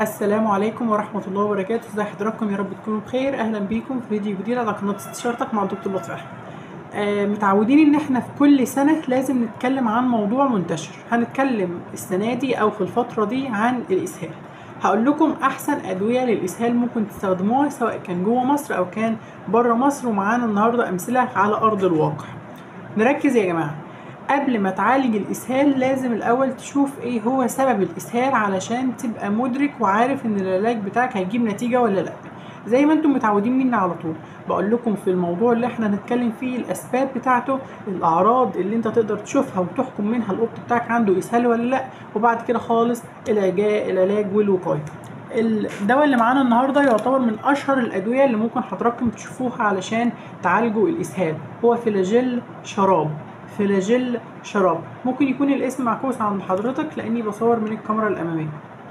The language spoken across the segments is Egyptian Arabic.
السلام عليكم ورحمة الله وبركاته ازي حضراتكم يا رب تكونوا بخير اهلا بيكم في فيديو جديد على قناة استشارتك مع الدكتور لطفي احمد آه متعودين ان احنا في كل سنة لازم نتكلم عن موضوع منتشر هنتكلم السنة دي او في الفترة دي عن الاسهال هقول لكم احسن ادوية للاسهال ممكن تستخدموها سواء كان جوه مصر او كان بره مصر ومعانا النهاردة امثلة على ارض الواقع نركز يا جماعة قبل ما تعالج الاسهال لازم الاول تشوف ايه هو سبب الاسهال علشان تبقى مدرك وعارف ان العلاج بتاعك هيجيب نتيجه ولا لا زي ما انتم متعودين مني على طول بقول لكم في الموضوع اللي احنا هنتكلم فيه الاسباب بتاعته الاعراض اللي انت تقدر تشوفها وتحكم منها القط بتاعك عنده اسهال ولا لا وبعد كده خالص العلاج العلاج والوقايه الدواء اللي معانا النهارده يعتبر من اشهر الادويه اللي ممكن حضراتكم تشوفوها علشان تعالجوا الاسهال هو فلاجيل شراب فلاجيل شراب ممكن يكون الاسم معكوس عند حضرتك لاني بصور من الكاميرا الاماميه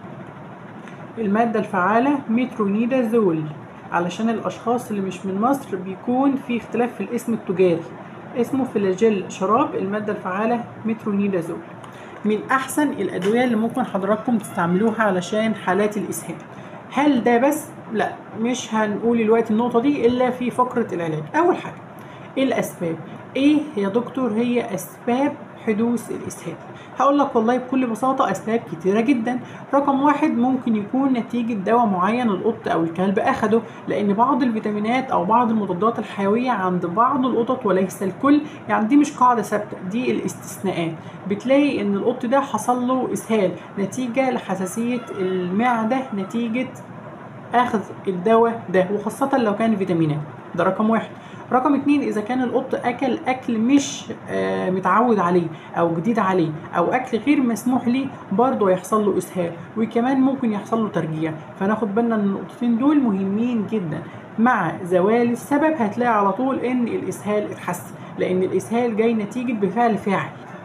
الماده الفعاله مترونيدازول علشان الاشخاص اللي مش من مصر بيكون في اختلاف في الاسم التجاري اسمه فلاجيل شراب الماده الفعاله مترونيدازول من احسن الادويه اللي ممكن حضراتكم تستعملوها علشان حالات الاسهال هل ده بس لا مش هنقول الوقت النقطه دي الا في فقره العلاج اول حاجه ايه الاسباب ايه يا دكتور هي اسباب حدوث الاسهال هقول لك والله بكل بساطة أسباب كتيرة جدا رقم واحد ممكن يكون نتيجة دواء معين القط أو الكلب أخده لأن بعض الفيتامينات أو بعض المضادات الحيوية عند بعض القطط وليس الكل يعني دي مش قاعدة ثابتة دي الاستثناءات بتلاقي إن القط ده حصل له إسهال نتيجة لحساسية المعدة نتيجة أخذ الدواء ده وخاصة لو كان فيتامينات ده رقم واحد رقم اتنين اذا كان القط اكل اكل مش آه متعود عليه او جديد عليه او اكل غير مسموح ليه برضه هيحصل له اسهال وكمان ممكن يحصل له ترجيع فناخد بالنا ان النقطتين دول مهمين جدا مع زوال السبب هتلاقي على طول ان الاسهال اتحسن لان الاسهال جاي نتيجه بفعل فاعل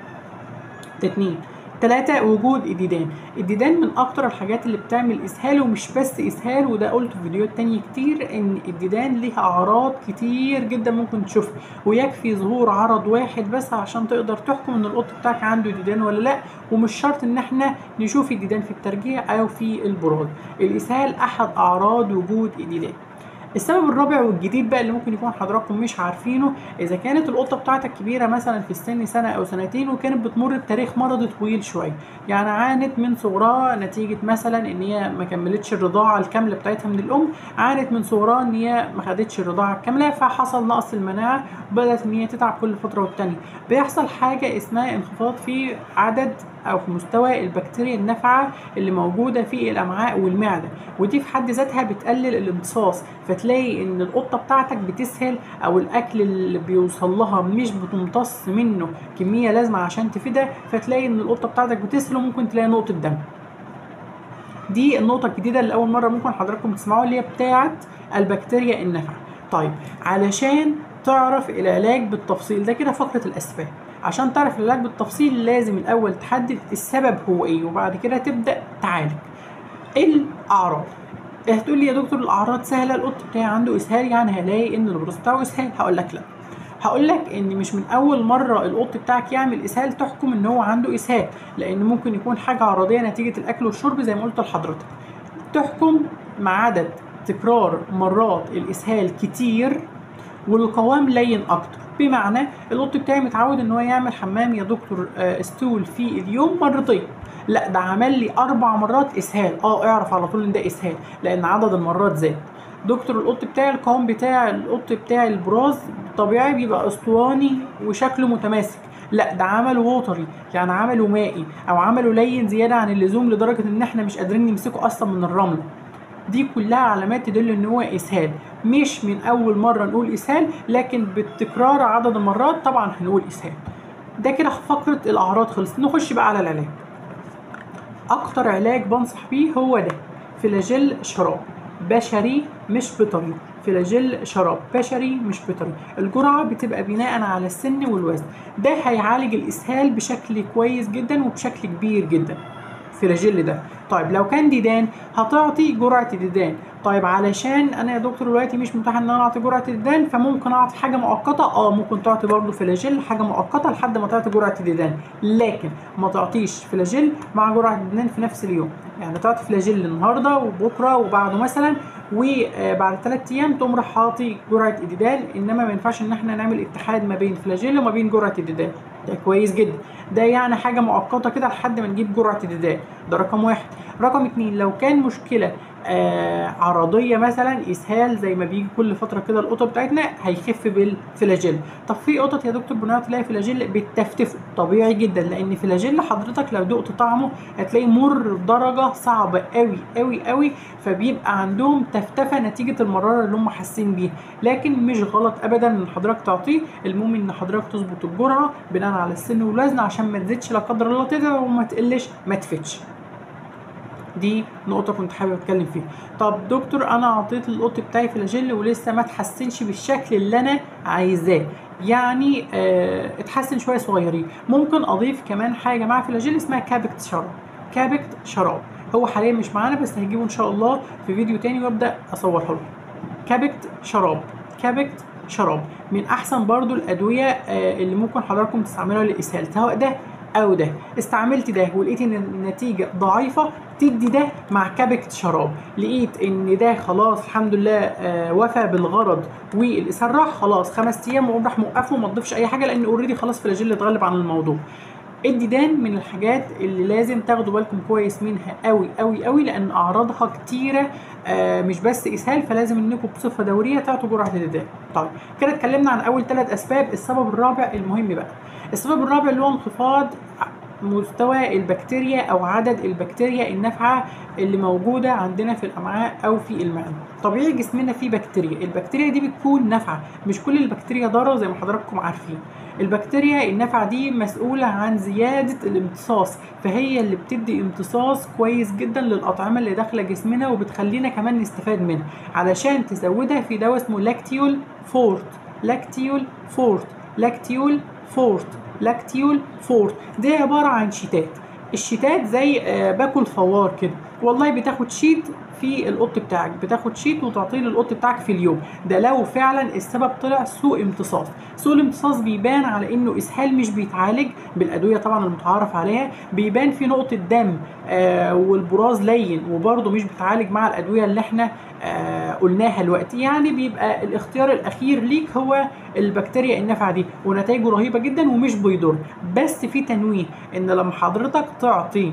اتنين تلاتة وجود الديدان الديدان من اكتر الحاجات اللي بتعمل اسهال ومش بس اسهال وده قلت في فيديوهات تانية كتير ان الديدان ليها اعراض كتير جدا ممكن تشوفها ويكفي ظهور عرض واحد بس عشان تقدر تحكم ان القط بتاعك عنده ديدان ولا لا ومش شرط ان احنا نشوف الديدان في الترجيع او في البراز الاسهال احد اعراض وجود الديدان السبب الرابع والجديد بقى اللي ممكن يكون حضراتكم مش عارفينه اذا كانت القطه بتاعتك كبيره مثلا في السن سنه او سنتين وكانت بتمر بتاريخ مرضي طويل شويه يعني عانت من صغرها نتيجه مثلا ان هي ما كملتش الرضاعه الكامله بتاعتها من الام عانت من صغرها ان هي ما خدتش الرضاعه الكامله فحصل نقص المناعه وبدات ان هي تتعب كل فتره والتانيه بيحصل حاجه اسمها انخفاض في عدد او في مستوى البكتيريا النافعه اللي موجوده في الامعاء والمعده ودي في حد ذاتها بتقلل الامتصاص فتلاقي ان القطه بتاعتك بتسهل او الاكل اللي بيوصل لها مش بتمتص منه كميه لازمه عشان تفيدها فتلاقي ان القطه بتاعتك بتسهل وممكن تلاقي نقطه دم دي النقطه الجديده اللي اول مره ممكن حضراتكم تسمعوها اللي هي بتاعه البكتيريا النافعه طيب علشان تعرف العلاج بالتفصيل ده كده فقره الاسباب عشان تعرف العلاج بالتفصيل لازم الاول تحدد السبب هو ايه وبعد كده تبدا تعالج الاعراض هتقول لي يا دكتور الاعراض سهله القط بتاعي عنده اسهال يعني هلاقي ان البروز بتاعه اسهال هقول لك لا هقول لك ان مش من اول مره القط بتاعك يعمل اسهال تحكم ان هو عنده اسهال لان ممكن يكون حاجه عرضيه نتيجه الاكل والشرب زي ما قلت لحضرتك تحكم مع عدد تكرار مرات الاسهال كتير والقوام لين اكتر بمعنى القط بتاعي متعود ان هو يعمل حمام يا دكتور ستول في اليوم مرتين لا ده عمل لي اربع مرات اسهال اه اعرف على طول ان ده اسهال لان عدد المرات زاد دكتور القط بتاعي القوام بتاع القط بتاعي البراز طبيعي بيبقى اسطواني وشكله متماسك لا ده عمله ووتري يعني عمله مائي او عمله لين زياده عن اللزوم لدرجه ان احنا مش قادرين نمسكه اصلا من الرمل دي كلها علامات تدل ان هو اسهال مش من اول مره نقول اسهال لكن بالتكرار عدد المرات طبعا هنقول اسهال ده كده فقره الاعراض خلصت نخش بقى على العلاج اكتر علاج بنصح بيه هو ده فلاجيل شراب بشري مش بيطري فلاجيل شراب بشري مش بيطري الجرعه بتبقى بناء على السن والوزن ده هيعالج الاسهال بشكل كويس جدا وبشكل كبير جدا فلاجيل ده طيب لو كان ديدان هتعطي جرعه ديدان طيب علشان انا يا دكتور دلوقتي مش متاح ان انا اعطي جرعه ديدان فممكن اعطي حاجه مؤقته اه ممكن تعطي برضه فلاجيل حاجه مؤقته لحد ما تعطي جرعه ديدان لكن ما تعطيش فلاجيل مع جرعه ديدان في نفس اليوم يعني تعطي فلاجيل النهارده وبكره وبعده مثلا وبعد ثلاث ايام تقوم راح حاطي جرعه اديدان انما ما ينفعش ان احنا نعمل اتحاد ما بين فلاجيل وما بين جرعه اديدان ده كويس جدا ده يعني حاجه مؤقته كده لحد ما نجيب جرعه اديدان ده رقم واحد رقم اتنين لو كان مشكله آه عرضيه مثلا اسهال زي ما بيجي كل فتره كده القطه بتاعتنا هيخف بالفلاجيل طب في قطط يا دكتور بنقعد تلاقي فلاجيل بتفتفه طبيعي جدا لان فلاجيل حضرتك لو دقت طعمه هتلاقيه مر بدرجه صعبه قوي قوي قوي فبيبقى عندهم تفتفه نتيجه المراره اللي هم حاسين بيها لكن مش غلط ابدا ان حضرتك تعطيه المهم ان حضرتك تظبط الجرعه بناء على السن والوزن عشان ما تزيدش لا قدر الله تتعب وما تقلش ما تفتش دي نقطه كنت حابب اتكلم فيها طب دكتور انا اعطيت القط بتاعي فلاجيل ولسه ما اتحسنش بالشكل اللي انا عايزاه يعني اه اتحسن شويه صغيرين ممكن اضيف كمان حاجه مع فلاجيل اسمها كابكت شراب كابكت شراب هو حاليا مش معانا بس هجيبه ان شاء الله في فيديو تاني وابدا اصوره لكم كابكت شراب كابكت شراب من احسن برضو الادويه اه اللي ممكن حضراتكم تستعملوها للاسهال سواء ده او ده استعملت ده ولقيت ان النتيجه ضعيفه تدي ده مع كبكة شراب لقيت ان ده خلاص الحمد لله آه وفى بالغرض والاسهال راح خلاص خمس ايام وقوم راح موقفه وما تضيفش اي حاجه لان اوريدي خلاص فلاجيل اتغلب عن الموضوع الديدان من الحاجات اللي لازم تاخدوا بالكم كويس منها قوي قوي قوي لان اعراضها كتيره آه مش بس اسهال فلازم انكم بصفه دوريه تعطوا جرعه الديدان طيب كده اتكلمنا عن اول ثلاث اسباب السبب الرابع المهم بقى السبب الرابع اللي هو انخفاض مستوى البكتيريا او عدد البكتيريا النافعه اللي موجوده عندنا في الامعاء او في المعده طبيعي جسمنا فيه بكتيريا البكتيريا دي بتكون نافعه مش كل البكتيريا ضاره زي ما حضراتكم عارفين البكتيريا النافعه دي مسؤوله عن زياده الامتصاص فهي اللي بتدي امتصاص كويس جدا للاطعمه اللي داخله جسمنا وبتخلينا كمان نستفاد منها علشان تزودها في دواء اسمه لاكتيول فورت لاكتيول فورت لاكتيول فورت لاكتيول فورت دي عباره عن شيتات الشيتات زي آه باكل فوار كده والله بتاخد شيت في القط بتاعك بتاخد شيت وتعطيه للقط بتاعك في اليوم ده لو فعلا السبب طلع سوء امتصاص سوء الامتصاص بيبان على انه اسهال مش بيتعالج بالادويه طبعا المتعارف عليها بيبان في نقطه دم آه والبراز لين وبرده مش بيتعالج مع الادويه اللي احنا آه قلناها دلوقتي يعني بيبقى الاختيار الاخير ليك هو البكتيريا النافعه دي ونتائجه رهيبه جدا ومش بيضر بس في تنويه ان لما حضرتك تعطي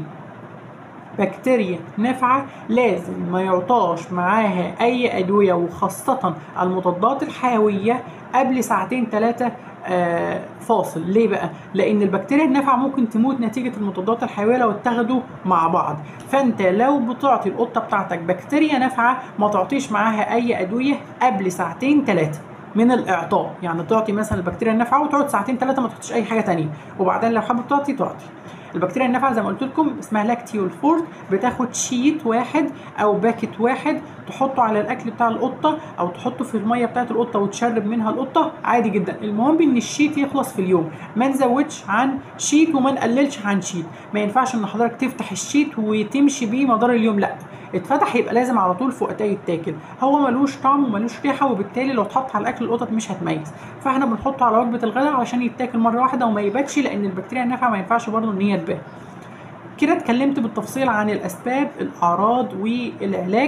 بكتيريا نافعة لازم ما يعطاش معاها أي أدوية وخاصة المضادات الحيوية قبل ساعتين ثلاثة آه فاصل ليه بقى لان البكتيريا النافعه ممكن تموت نتيجه المضادات الحيويه لو اتخذوا مع بعض فانت لو بتعطي القطه بتاعتك بكتيريا نافعه ما تعطيش معاها اي ادويه قبل ساعتين ثلاثه من الاعطاء يعني تعطي مثلا البكتيريا النافعه وتقعد ساعتين ثلاثه ما تعطيش اي حاجه تانية وبعدين لو حابب تعطي تعطي البكتيريا النافعه زي ما قلت لكم اسمها لاكتيول فورت بتاخد شيت واحد او باكت واحد تحطه على الاكل بتاع القطه او تحطه في الميه بتاعت القطه وتشرب منها القطه عادي جدا المهم ان الشيت يخلص في اليوم ما نزودش عن شيت وما نقللش عن شيت ما ينفعش ان حضرتك تفتح الشيت وتمشي بيه مدار اليوم لا اتفتح يبقى لازم على طول في وقتها يتاكل هو ملوش طعم وملوش ريحه وبالتالي لو اتحط على الاكل القطط مش هتميز فاحنا بنحطه على وجبه الغداء علشان يتاكل مره واحده وما يباتش لان البكتيريا النافعه ما ينفعش برضه ان هي تبات كده اتكلمت بالتفصيل عن الاسباب الاعراض والعلاج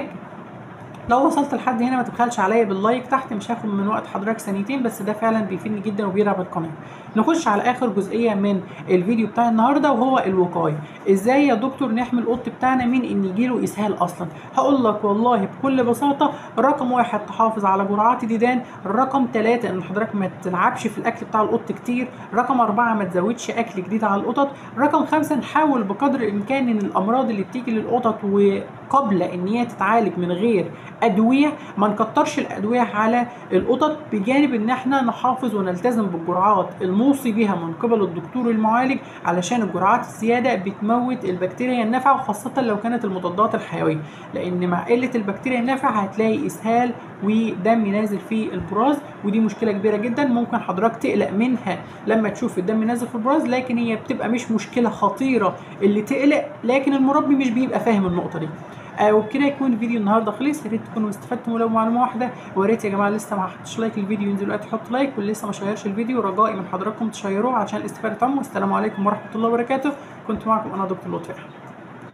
لو وصلت لحد هنا ما تبخلش عليا باللايك تحت مش هاخد من وقت حضرتك ثانيتين بس ده فعلا بيفيدني جدا وبيرعب القناه نخش على اخر جزئيه من الفيديو بتاع النهارده وهو الوقايه ازاي يا دكتور نحمي القط بتاعنا من ان يجيله اسهال اصلا هقول لك والله بكل بساطه رقم واحد تحافظ على جرعات ديدان رقم ثلاثة ان حضرتك ما تلعبش في الاكل بتاع القط كتير رقم أربعة ما تزودش اكل جديد على القطط رقم خمسة نحاول بقدر الامكان ان الامراض اللي بتيجي للقطط وقبل ان هي تتعالج من غير ادويه ما نكترش الادويه على القطط بجانب ان احنا نحافظ ونلتزم بالجرعات الموصي بها من قبل الدكتور المعالج علشان الجرعات الزياده بتموت تموت البكتيريا النافعه وخاصه لو كانت المضادات الحيويه لان مع قله البكتيريا النافعه هتلاقي اسهال ودم نازل في البراز ودي مشكله كبيره جدا ممكن حضرتك تقلق منها لما تشوف الدم نازل في البراز لكن هي بتبقى مش مشكله خطيره اللي تقلق لكن المربي مش بيبقى فاهم النقطه دي آه وبكده يكون الفيديو النهارده خلص يا ريت تكونوا استفدتوا ولو معلومه واحده ويا ريت يا جماعه لسه ما حطيتش لايك للفيديو ينزل دلوقتي حط لايك واللي لسه ما شيرش الفيديو رجائي من حضراتكم تشيروه عشان الاستفاده تامه والسلام عليكم ورحمه الله وبركاته كنت معكم انا دكتور لطفي احمد